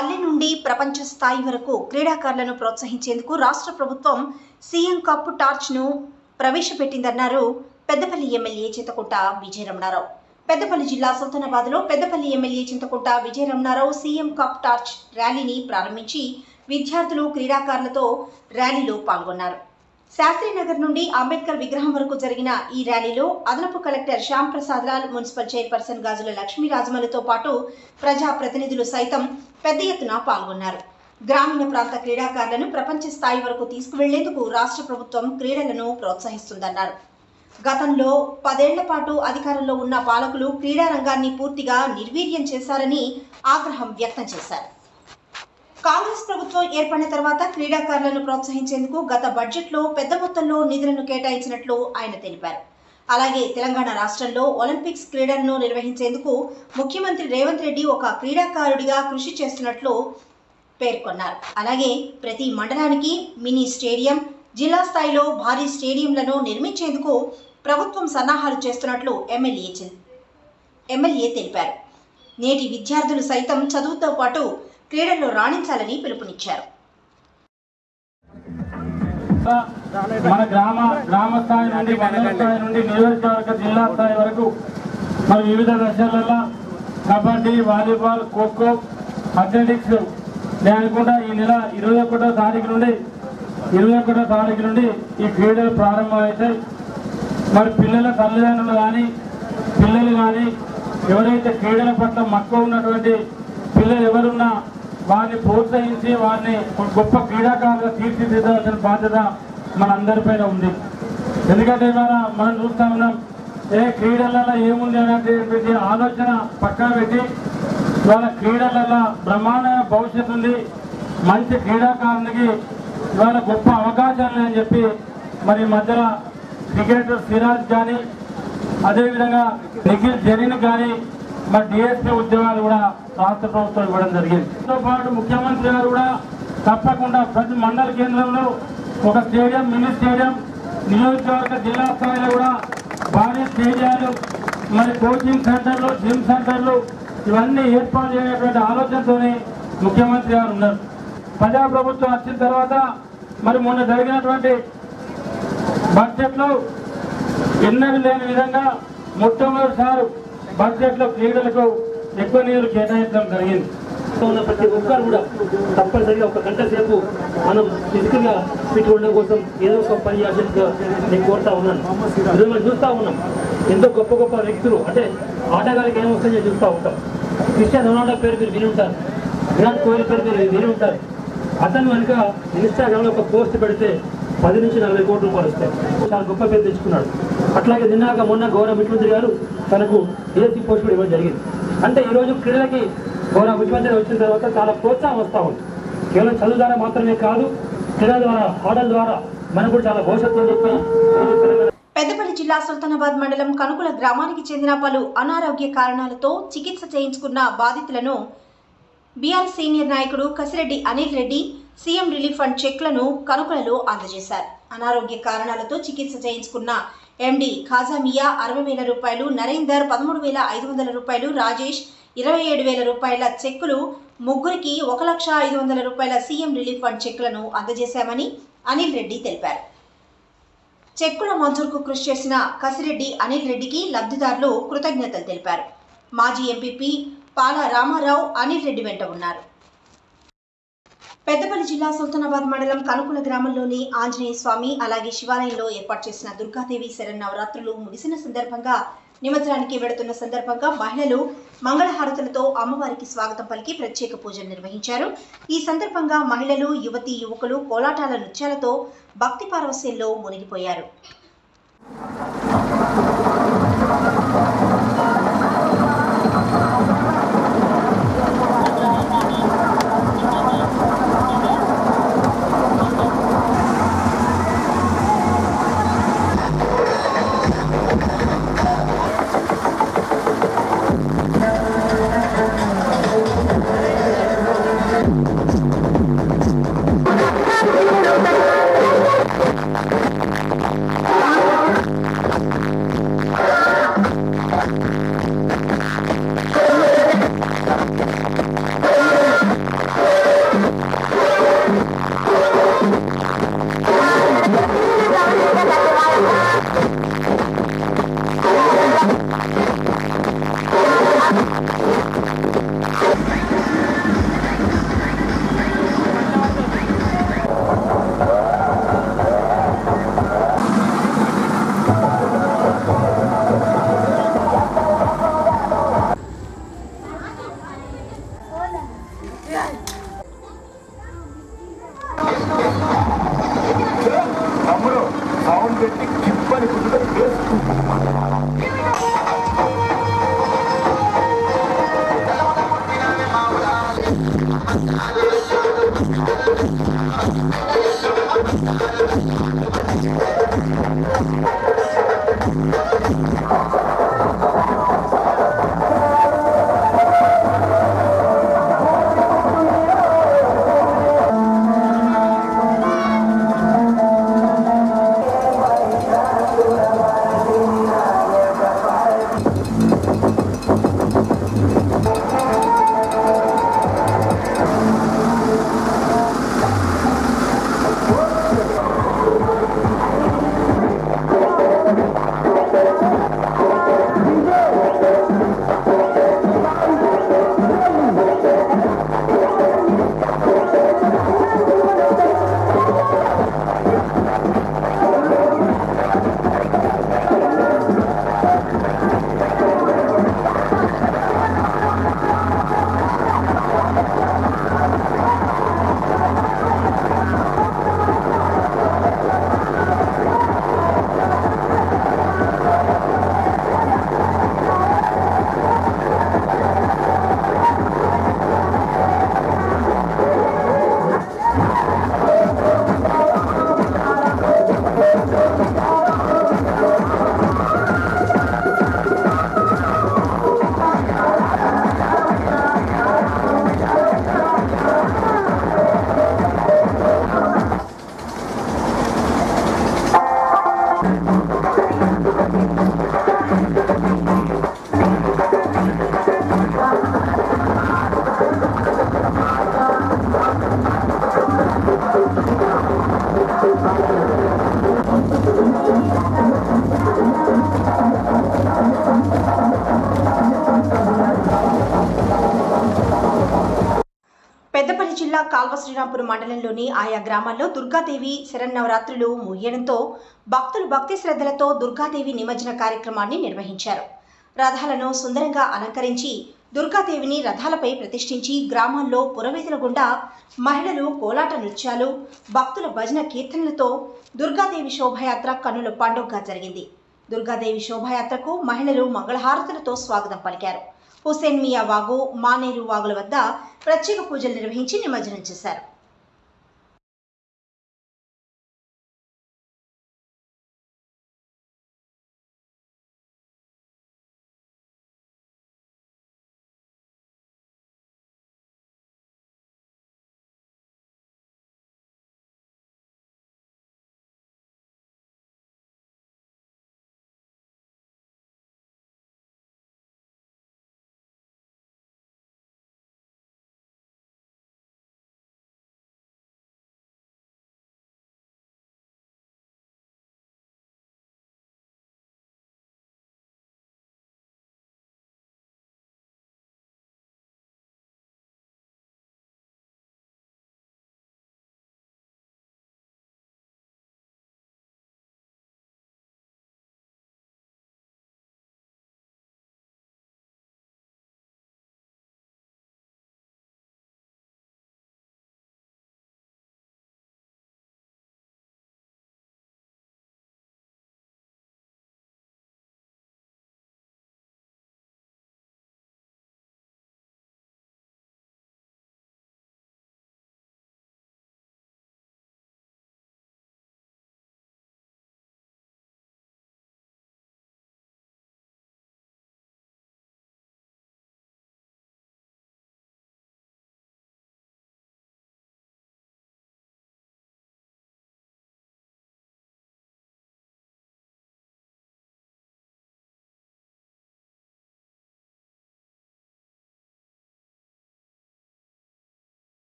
పల్లె నుండి ప్రపంచ స్థాయి వరకు క్రీడాకారులను ప్రోత్సహించేందుకు రాష్ట్ర ప్రభుత్వం సీఎం కప్ టార్చ్ ను ప్రవేశపెట్టిందన్నారు పెద్దపల్లి ఎమ్మెల్యే చింతకుంట విజయరమణారావు పెద్దపల్లి జిల్లా సుల్తానాబాద్ లో Peddapalli MLA Chintakunta Vijayaramanarao CM cup torch ర్యాలీని ప్రారంభించి విద్యార్థులు క్రీడాకారులతో ర్యాలీలో పాల్గొన్నారు శాస్త్రీనగర్ నుండి అంబేద్కర్ విగ్రహం వరకు జరిగిన ఈ ర్యాలీలో అదనపు collector Shyam Prasad Lal municipal chairperson Gajula Lakshmi రాజమలతో పాటు ప్రజా ప్రతినిధులు సైతం పెద్ద ఎత్తున పాల్గొన్నారు గ్రామీణ ప్రాంత క్రీడాకారులను ప్రపంచ స్థాయి వరకు తీసుకువెళ్లేందుకు రాష్ట్ర ప్రభుత్వం క్రీడలను ప్రోత్సహిస్తుందన్నారు గతంలో పదేళ్ల పాటు అధికారంలో ఉన్న పాలకులు క్రీడా రంగాన్ని పూర్తిగా నిర్వీర్యం చేశారని ఆగ్రహం వ్యక్తం చేశారు కాంగ్రెస్ ప్రభుత్వం ఏర్పడిన తర్వాత క్రీడాకారులను ప్రోత్సహించేందుకు గత బడ్జెట్లో పెద్ద మొత్తంలో నిధులను కేటాయించినట్లు ఆయన తెలిపారు అలాగే తెలంగాణ రాష్ట్రంలో ఒలింపిక్స్ క్రీడలను నిర్వహించేందుకు ముఖ్యమంత్రి రేవంత్ రెడ్డి ఒక క్రీడాకారుడిగా కృషి చేస్తున్నట్లు పేర్కొన్నారు అలాగే ప్రతి మండలానికి మినీ స్టేడియం జిల్లా స్థాయిలో భారీ స్టేడియంలను నిర్మించేందుకు ప్రభుత్వం సన్నాహాలు చేస్తున్నట్లు ఎమ్మెల్యే చి- ఎమ్మెల్యే తెలిపారు నేటి విద్యార్థులు సైతం చదువుతో పాటు క్రీడల్లో రాణించాలని పిలుపునిచ్చారు మన గ్రామ గ్రామ స్థాయి నుండి మండల స్థాయి నుండి నియోజకవర్గ జిల్లా స్థాయి వరకు మరి వివిధ దశలలో కబడ్డీ వాలీబాల్ ఖోఖో అథ్లెటిక్స్ నేను అనుకుంటా ఈ నెల ఇరవై ఒకటో తారీఖు నుండి ఇరవై ఒకటో తారీఖు నుండి ఈ క్రీడలు ప్రారంభమవుతాయి మరి పిల్లల తల్లిదండ్రులు కానీ పిల్లలు కానీ ఎవరైతే క్రీడల పట్ల మక్కువ ఉన్నటువంటి పిల్లలు ఎవరున్నా వారిని ప్రోత్సహించి వారిని ఒక గొప్ప క్రీడాకారులుగా తీర్చిదిద్దవలసిన బాధ్యత మనందరిపైన ఉంది ఎందుకంటే ఇవాళ మనం చూస్తా ఉన్నాం ఏ క్రీడలలో ఏముంది అనేటువంటి ఆలోచన పక్కన పెట్టి ఇవాళ క్రీడలలో బ్రహ్మాండమైన భవిష్యత్తు ఉంది మంచి క్రీడాకారునికి ఇవాళ గొప్ప అవకాశాలు అని చెప్పి మరి ఈ మధ్యలో క్రికెటర్ సిరాజ్ కానీ అదేవిధంగా నిఖిల్ జరీన్ కానీ మరి డిఎస్పీ ఉద్యోగాలు కూడా రాష్ట్ర ప్రభుత్వం ఇవ్వడం జరిగింది దీంతో పాటు ముఖ్యమంత్రి గారు కూడా తప్పకుండా ప్రతి మండల కేంద్రంలో ఒక స్టేడియం మినీ స్టేడియం నియోజకవర్గ జిల్లా స్థాయిలో కూడా భారీ స్టేడియాలు మరి కోచింగ్ సెంటర్లు జిమ్ సెంటర్లు ఇవన్నీ ఏర్పాటు చేయనటువంటి ఆలోచనతోనే ముఖ్యమంత్రి గారు ఉన్నారు ప్రజాప్రభుత్వం వచ్చిన తర్వాత మరి మొన్న జరిగినటువంటి బడ్జెట్లో ఎన్నడూ లేని విధంగా మొట్టమొదటిసారి బడ్జెట్లో క్రీడలకు ఎక్కువ నీరు కేటాయించడం జరిగింది ఉన్న ప్రతి ఒక్కరు కూడా తప్పనిసరిగా ఒక గంట సేపు మనం ఫిజికల్ గా ఫిట్ ఉండడం కోసం ఏదో ఒక పని చేయాల్సిందిగా నేను కోరుతా ఉన్నాను ఈరోజు మనం చూస్తూ ఉన్నాం ఎంతో గొప్ప గొప్ప వ్యక్తులు అంటే ఆటగాళ్ళకి ఏమొస్తుందో చూస్తూ ఉంటాం క్రిస్టియన్ రొనాల్డో పేరు మీరు విని ఉంటారు విరాట్ కోహ్లీ పేరు మీరు విని ఉంటారు అతను కనుక ఇన్స్టాగ్రామ్లో ఒక పోస్ట్ పెడితే పది నుంచి నలభై కోట్ల రూపాయలు వస్తాయి చాలా గొప్ప పేరు తెచ్చుకున్నాడు అట్లాగే నిన్నాక మొన్న గౌరవ ముఖ్యమంత్రి గారు తనకు డిఎస్సీ పోస్ట్ కూడా ఇవ్వడం జరిగింది అంటే ఈరోజు క్రీడలకి గౌరవ ముఖ్యమంత్రి వచ్చిన తర్వాత చాలా ప్రోత్సాహం వస్తూ ఉంది కేవలం చదువు ద్వారా మాత్రమే కాదు క్రీడల ద్వారా ఆటల ద్వారా మనకు కూడా చాలా భవిష్యత్తు అని చెప్పి ఈరోజు తెలంగాణ పెద్దపల్లి జిల్లా సుల్తానాబాద్ మండలం కనుకుల గ్రామానికి చెందిన పలు అనారోగ్య కారణాలతో చికిత్స చేయించుకున్న బాధితులను బీఆర్ సీనియర్ నాయకుడు Kasireddy Anil Reddy CM relief fund చెక్లను కనుకలలో అందజేశారు అనారోగ్య కారణాలతో చికిత్స చేయించుకున్న ఎండి ఖాజామియా అరవై వేల రూపాయలు నరేందర్ పదమూడు వేల ఐదు వందల రూపాయలు రాజేష్ ఇరవై ఏడు వేల రూపాయల చెక్కులు ముగ్గురికి ఒక లక్ష ఐదు వందల రూపాయల సీఎం రిలీఫ్ ఫండ్ చెక్కులను అందజేశామని అనిల్ రెడ్డి తెలిపారు చెక్కుల మంజూరుకు కృషి చేసిన కసిరెడ్డి అనిల్ రెడ్డికి లబ్ధిదారులు కృతజ్ఞతలు తెలిపారు మాజీ ఎంపీపీ పాల రామారావు అనిల్ రెడ్డి వెంట ఉన్నారు పెద్దపల్లి జిల్లా సుల్తానాబాద్ మండలం కనుకుల గ్రామంలోని ఆంజనేయ స్వామి అలాగే శివాలయంలో ఏర్పాటు చేసిన దుర్గాదేవి శరన్నవరాత్రులు ముగిసిన సందర్భంగా నిమజ్జనానికి వెడుతున్న సందర్భంగా మహిళలు మంగళహారతులతో అమ్మవారికి స్వాగతం పలికి ప్రత్యేక పూజలు నిర్వహించారు ఈ సందర్భంగా మహిళలు యువతీ యువకులు కోలాటాల నృత్యాలతో భక్తి పారవస్యంలో మునిగిపోయారు తమ్ముడు సౌండ్ పెట్టి చిప్పని కుదుట పెద్దపల్లి జిల్లా కాల్వ శ్రీరాంపురం మండలంలోని ఆయా గ్రామాల్లో దుర్గాదేవి శరన్నవరాత్రులు ముగియడంతో భక్తులు భక్తి శ్రద్ధలతో దుర్గాదేవి నిమజ్జన కార్యక్రమాన్ని నిర్వహించారు రథాలను సుందరంగా అలంకరించి దుర్గాదేవిని రథాలపై ప్రతిష్ఠించి గ్రామాల్లో పురవీధుల గుండా మహిళలు కోలాట నృత్యాలు భక్తుల భజన కీర్తనలతో దుర్గాదేవి శోభయాత్ర కన్నుల పండుగగా జరిగింది దుర్గాదేవి శోభాయాత్రకు మహిళలు మంగళహారతులతో స్వాగతం పలికారు హుసేన్ మియా వాగు మానేరు వాగుల వద్ద ప్రత్యేక పూజలు నిర్వహించి నిమజ్జనం చేశారు